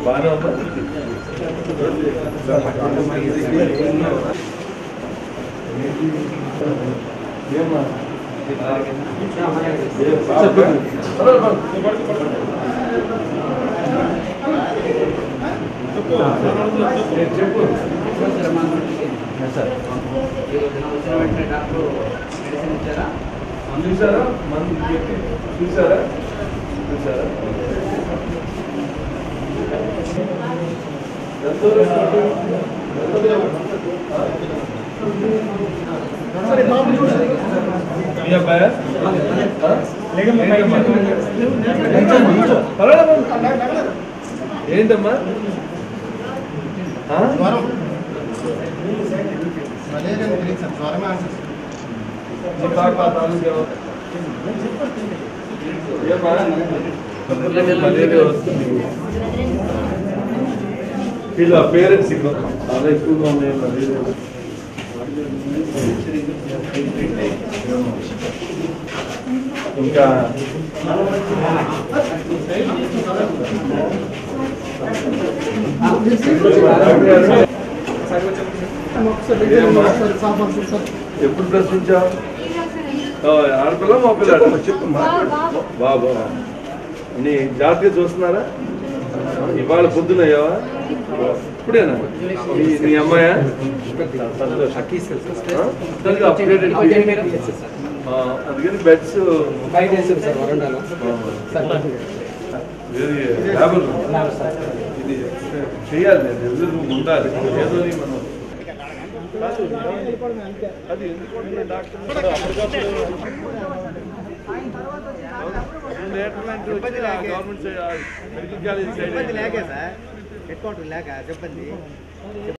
బాగానే ఉందా ఏమ్మా చెప్పు చూసారా మంది చూసారా చూసారా ఎంత మీ అబ్బాయా ఏంటమ్మా ఆ? మీ పాప తాలూకు ఎవరు? ఏమ్మా? మలేరియా వస్తుంది వీళ్ళ పేరెంట్స్ ఇక్కడ చాలా ఎక్కువగా ఉన్నాయి మలేరియా ఇంకా ఏమ్మా? ఎప్పుడు ప్రశ్నించావు ఓ, ఆడపిల్ల మా పిల్లాడు చెప్పు బాబు నీ జాగ్రత్తగా చూస్తున్నారా ఇవాళ పొద్దున అయ్యావా ఇప్పుడేనా నీ నీ అమ్మాయా సంతోషం. ఆ? దానికి upgraded చేయి. ఆ, అందుకని బెడ్స్ ఇది చేయాలి ఎదురు రూమ్ ఉండాలి ఏదో మనం అది ఎందుకు డాక్టర్ గవర్నమెంట్ మెడికల్ కాలేజ్ ఇబ్బంది లేకే సార్ హెడ్ క్వార్టర్ లేక సిబ్బంది